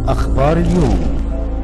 أخبار اليوم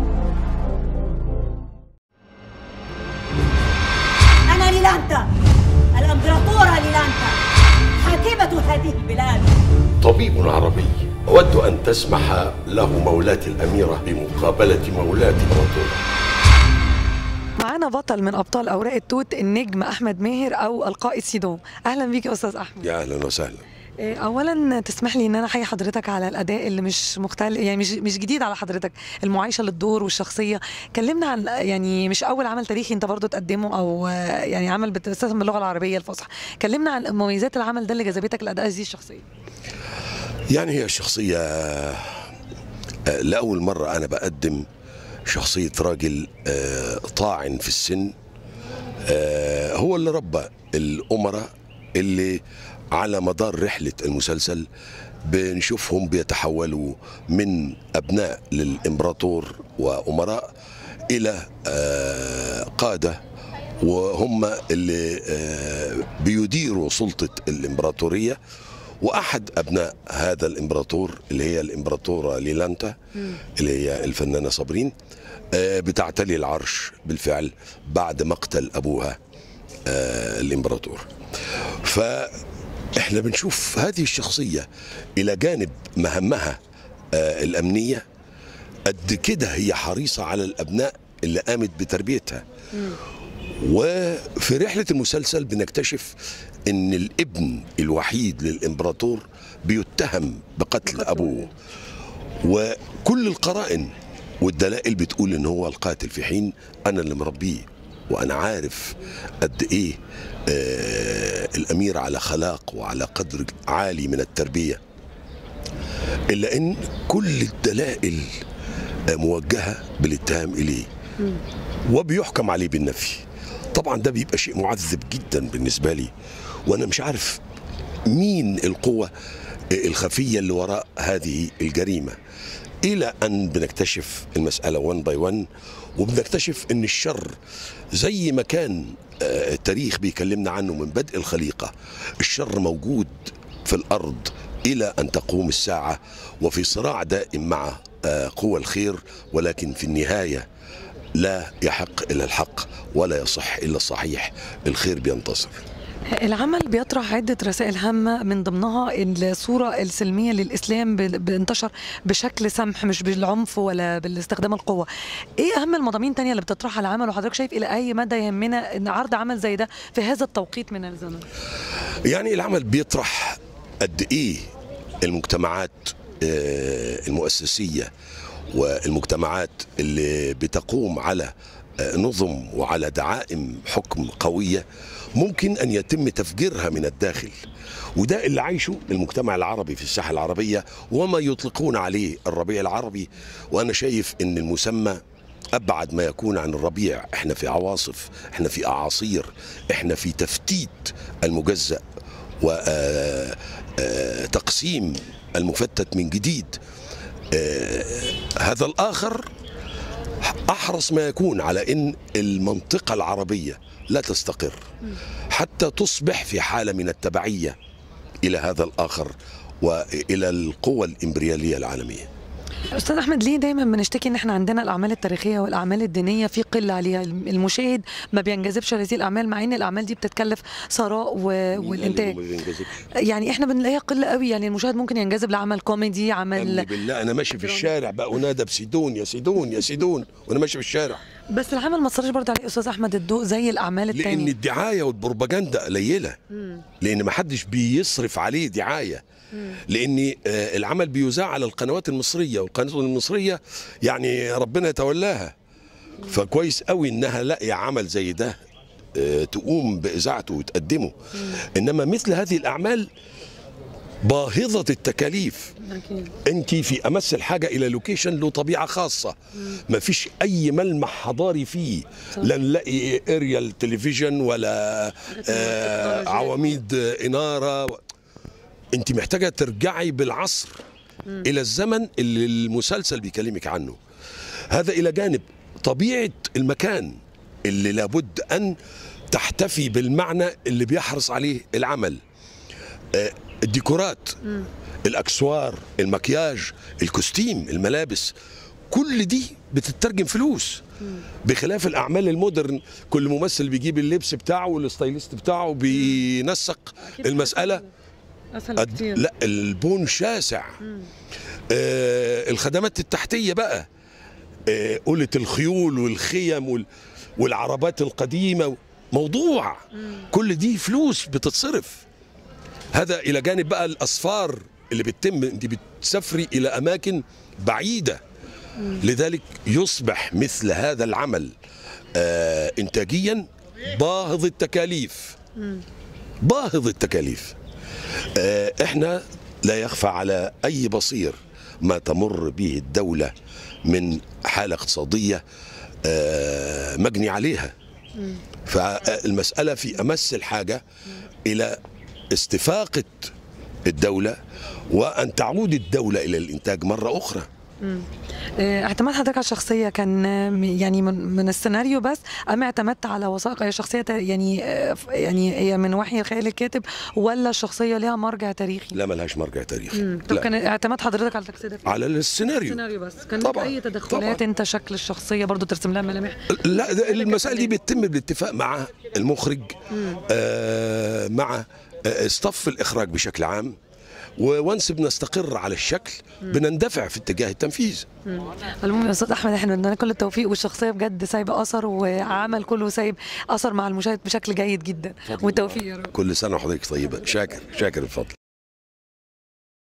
أنا ليلانتا الإمبراطورة ليلانتا حاكمة هذه البلاد طبيب عربي أود أن تسمح له مولاتي الأميرة بمقابلة مولاتي إمبراطورة معانا بطل من ابطال اوراق التوت النجم احمد ماهر او القائد سيدون اهلا بيك يا استاذ احمد يا أهلا وسهلا إيه، اولا تسمح لي ان انا احيي حضرتك على الاداء اللي مش مختلف يعني مش مش جديد على حضرتك المعايشه للدور والشخصيه كلمنا عن يعني مش اول عمل تاريخي انت برضو تقدمه او آه، يعني عمل بتستخدم باللغه العربيه الفصحى كلمنا عن مميزات العمل ده اللي جذبتك لاداء هذه الشخصيه يعني هي شخصية آه، لأول مرة أنا بقدم شخصية راجل آه، طاعن في السن آه، هو اللي ربى الأمراء اللي على مدار رحلة المسلسل بنشوفهم بيتحولوا من أبناء للإمبراطور وأمراء إلى آه، قادة وهم اللي آه، بيديروا سلطة الإمبراطورية واحد ابناء هذا الامبراطور اللي هي الامبراطوره ليلانتا اللي هي الفنانه صابرين آه، بتعتلي العرش بالفعل بعد مقتل ابوها آه، الامبراطور فاحنا بنشوف هذه الشخصيه الى جانب مهمها آه، الامنيه قد كده هي حريصه على الابناء اللي قامت بتربيتها وفي رحلة المسلسل بنكتشف ان الابن الوحيد للامبراطور بيتهم بقتل ابوه وكل القرائن والدلائل بتقول ان هو القاتل في حين انا اللي مربيه وانا عارف قد ايه آه الامير على خلاق وعلى قدر عالي من التربيه الا ان كل الدلائل آه، موجهه بالاتهام اليه وبيحكم عليه بالنفي طبعا ده بيبقى شيء معذب جدا بالنسبة لي وأنا مش عارف مين القوة الخفية اللي وراء هذه الجريمة إلى أن بنكتشف المسألة 1 باي 1 وبنكتشف أن الشر زي ما كان آه، التاريخ بيكلمنا عنه من بدء الخليقة الشر موجود في الأرض إلى أن تقوم الساعة وفي صراع دائم مع آه، قوى الخير ولكن في النهاية لا يحق إلا الحق ولا يصح إلا الصحيح الخير بينتصر العمل بيطرح عدة رسائل هامة من ضمنها الصورة السلمية للإسلام ب- بانتشر بشكل سمح مش بالعنف ولا بالاستخدام القوة إيه أهم المضامين تانية اللي بتطرحها العمل وحضرتك شايف إلى أي مدى يهمنا إن عرض عمل زي ده في هذا التوقيت من الزمن يعني العمل بيطرح قد إيه المجتمعات آه، المؤسسية والمجتمعات اللي بتقوم على آه، نظم وعلى دعائم حكم قوية ممكن أن يتم تفجيرها من الداخل وده اللي عايشه المجتمع العربي في الساحة العربية وما يطلقون عليه الربيع العربي وأنا شايف أن المسمى ابعد ما يكون عن الربيع احنا في عواصف احنا في اعاصير احنا في تفتيت المجزأ وتقسيم المفتت من جديد آه، هذا الاخر احرص ما يكون على ان المنطقه العربيه لا تستقر حتى تصبح في حاله من التبعيه الى هذا الاخر والى القوى الامبرياليه العالميه استاذ احمد ليه دايما بنشتكي ان احنا عندنا الاعمال التاريخيه والاعمال الدينيه في قله عليها المشاهد ما بينجذبش لهذه الاعمال مع ان الاعمال دي بتتكلف ثراء و... والانتاج يعني احنا بنلاقيها قله قوي يعني المشاهد ممكن ينجذب لعمل كوميدي أمي عمل بالله انا ماشي في الشارع بقى انادى بسيدون يا سيدون يا سيدون وانا ماشي في الشارع بس العمل ما تصرش برضه عليه استاذ احمد الضوء زي الاعمال لان التانية الدعايه والبروباجندا قليله لان ما حدش بيصرف عليه دعايه لان آه، العمل بيذاع على القنوات المصريه والقنوات المصريه يعني ربنا يتولاها فكويس قوي انها لاقيه عمل زي ده آه، تقوم باذاعته وتقدمه انما مثل هذه الاعمال باهظه التكاليف انت في امس الحاجه الى لوكيشن له طبيعه خاصه ما فيش اي ملمح حضاري فيه لا نلاقي اريال تلفزيون ولا آه عواميد آه، اناره انت محتاجه ترجعي بالعصر الى الزمن اللي المسلسل بيكلمك عنه هذا الى جانب طبيعه المكان اللي لابد ان تحتفي بالمعنى اللي بيحرص عليه العمل آه، الديكورات الاكسوار المكياج الكوستيم الملابس كل دي بتترجم فلوس بخلاف الاعمال المودرن كل ممثل بيجيب اللبس بتاعه والستايلست بتاعه بينسق المساله اسهل قد- لا البون شاسع آه الخدمات التحتيه بقى آه قلة الخيول والخيم وال والعربات القديمه موضوع كل دي فلوس بتتصرف هذا الى جانب بقى الاسفار اللي بتتم انت بتسافري الى اماكن بعيده لذلك يصبح مثل هذا العمل آه انتاجيا باهظ التكاليف باهظ التكاليف آه، احنا لا يخفى على اي بصير ما تمر به الدوله من حاله اقتصاديه آه، مجني عليها فالمساله في امس الحاجه الى استفاقه الدوله وان تعود الدوله الى الانتاج مره اخرى آه، اعتماد حضرتك على الشخصيه كان آه، يعني من, من السيناريو بس ام اعتمدت على وثائق هي شخصيه تا- يعني آه، ف- يعني هي من وحي خيال الكاتب ولا الشخصيه ليها مرجع تاريخي لا ملهاش مرجع تاريخي طب لا. كان اعتماد حضرتك على تجسيدها في على السيناريو السيناريو بس كان لك طبعاً، اي تدخلات طبعاً. انت شكل الشخصيه برضو ترسم لها ملامح لا ده المسائل دي بتتم بالاتفاق مع المخرج آه مع آه صف الاخراج بشكل عام وونس بنستقر على الشكل بنندفع في اتجاه التنفيذ المهم يا استاذ احمد احنا بدنا كل التوفيق والشخصيه بجد سايبه اثر وعمل كله سايب اثر مع المشاهد بشكل جيد جدا والتوفيق يا رب كل سنه وحضرتك طيبه شاكر شاكر الفضل